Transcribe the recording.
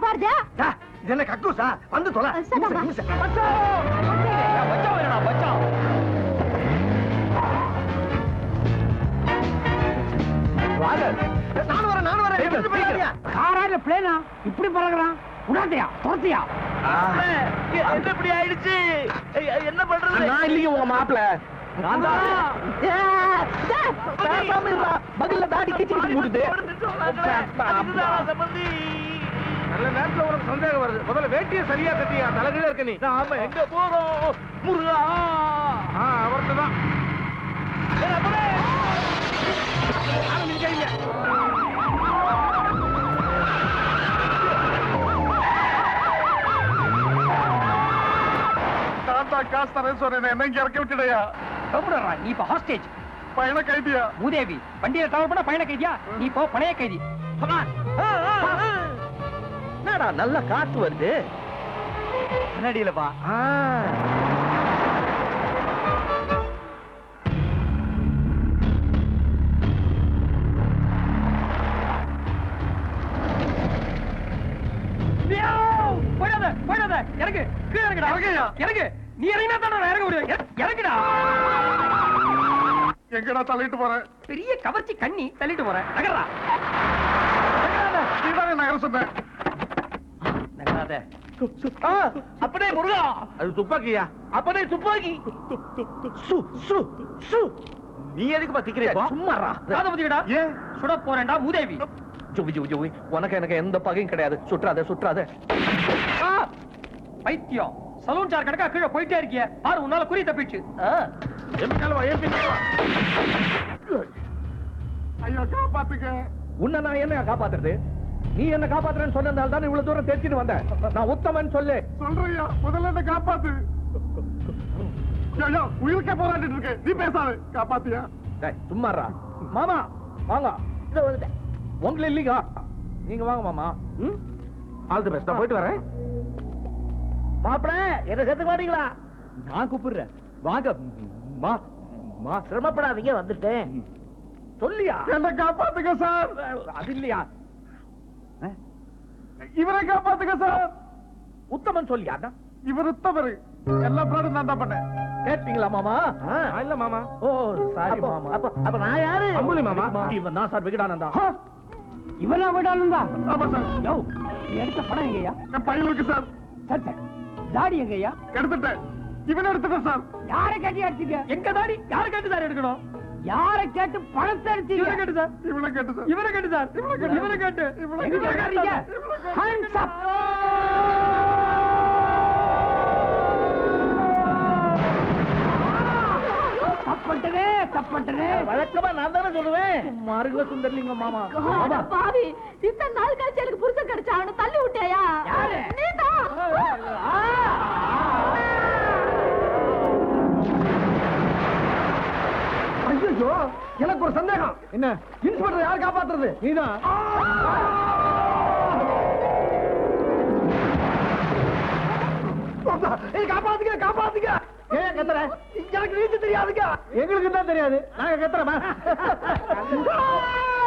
போறது டா, இது என்ன கக்கூசா வந்து தொலை சதாமா. ஊசு, ஊசு. வாங்க. நானும் வரேன் நானும் வரேன் எடுத்துட்டு போயிடுறியா? காரா இல்ல பிளேனா இப்படி பறக்குறான் விடாதையா துரத்தியா என்ன இப்படி ஆயிடுச்சு என்ன பண்றது நான் இல்லைங்க உங்க மாப்பிள நான் தான். ஏ, டே, பேசாம இருடா. பதில்ல தாடி கிச்சிக்கிட்டு மூடுது. நல்ல நேரத்துல உனக்கு சந்தேகம் வருது முதல்ல வேட்டியை சரியா கட்டியா தலைகீழ இருக்க நீ நாம எங்க போறோம் முருகா அவர்கிட்ட தான் நான் தான் காசு தரேன் சொன்னேன் என்ன இங்க இறக்கி விட்டுடையா கம்முடா நீ இப்ப ஹாஸ்டேஜ் பையனை கைதியா மூதேவி வண்டியில டிராவல் பண்ண பையன கைதியா நீ இப்போ பணைய கைதி என்னடா நல்ல காத்து வருது கண்ணாடியிலப்பா போயிடாத போயிடாத இறங்கு கீழே இறங்குடா இறங்குயா. இறங்கு நீ இறங்கினா தான் நான் இறங்க முடியும் இற- இறங்குடா எங்கடா தள்ளிட்டு போறேன் பெரிய கவர்ச்சி கண்ணி தள்ளிட்டு போறேன் நகர்றா நகராத நீதானே நகர சொன்னேன் நகராத அப்படியே முருகா அது துப்பாக்கியா அப்படியே துப்பாக்கி சு சு சு நீ எதுக்கு பத்திக்கிறேப்பா சும்மாறா காத பத்திக்கடா ஏன் சுட போறேன்டா மூதேவி ஜுவி ஜுவி ஜுவி உனக்கு எனக்கு எந்த பகையும் கிடையாது சுற்றாத சுற்றாத ஆ! பைத்தியம் சலூன் சார் கணக்கா கீழே போயிட்டே இருக்கிய பாரு உன்னால குறி தப்பிச்சு ஐயா காப்பாத்துக்க உன்னை நான் என்ன காப்பாத்துறது நீ என்ன காப்பாத்துறேன்னு சொன்னதால தான் இவ்வளவு தூரம் தெரிச்சுட்டு வந்தேன் நான் உத்தமன் சொல்லு சொல்றியா முதல்ல என்ன காப்பாத்து ஐயா உயிருக்கே போராடிட்டு இருக்கு நீ பேசாத காப்பாத்தியா டேய், சும்மாறா மாமா வாங்க இதோ வந்துட்டேன் உங்களை இல்லைங்க நீங்க வாங்க மாமா ம் ஆல் தி பெஸ்ட் நான் போயிட்டு வரேன் மாப்பிள என்ன சேர்த்து மாட்டீங்களா நான் கூப்பிடுறேன் வாங்க மா மா சிரமப்படாதீங்க வந்துட்டேன் சொல்லியா என்ன காப்பாத்துக்க சார் அது இல்லையா இவரை காப்பாத்துக்க சார் உத்தமன் சொல்லியா இவர் உத்தவரு எல்லா பிராடும் நான் தான் பண்ணேன் கேட்டீங்களா மாமா இல்ல மாமா ஓ சாரி மாமா அப்ப அப்ப நான் யாரு அம்புலி மாமா இவன் தான் சார் விகடானந்தா இவனா விடாலுந்தா ஆமா சார் யோ நீ எடுத்த படம் எங்கய்யா என் பையனுக்கு சார் சரி சரி தாடி எங்கய்யா எடுத்துட்டேன் இவன் எடுத்துட்டேன் சார் யாரை கேட்டு அடிச்சீங்க எங்க தாடி யாரை கேட்டு சார் எடுக்கணும் யாரை கேட்டு பணத்தை அடிச்சீங்க இவரை கேட்டு சார் இவனை கேட்டு சார் இவரை கேட்டு சார் இவரை கேட்டு இவனை எங்க கேட்டு. கேட்கறீங்க இவனை கேட்டு. ஹேண்ட்ஸ் அப் தப்பட்டனே தப்பட்டனே வழக்கமா நான் தானே சொல்லுவேன் மாறுக சுந்தர்லிங்கம் மாமா அட பாவி இத்தனை நாள் கழிச்சு எனக்கு புருஷன் கிடைச்சா அவனை தள்ளி விட்டியா யாரு? நீதான் ஐயோ எனக்கு ஒரு சந்தேகம் என்ன இன்ஸ்பெக்டர் யார் காப்பாத்துறது நீதான் காப்பாத்துக்க காப்பாத்துக்க ஏன் கத்துற எனக்கு நீச்சல் தெரியாதுங்க எங்களுக்கு தான் தெரியாது நாங்க கத்துறோமா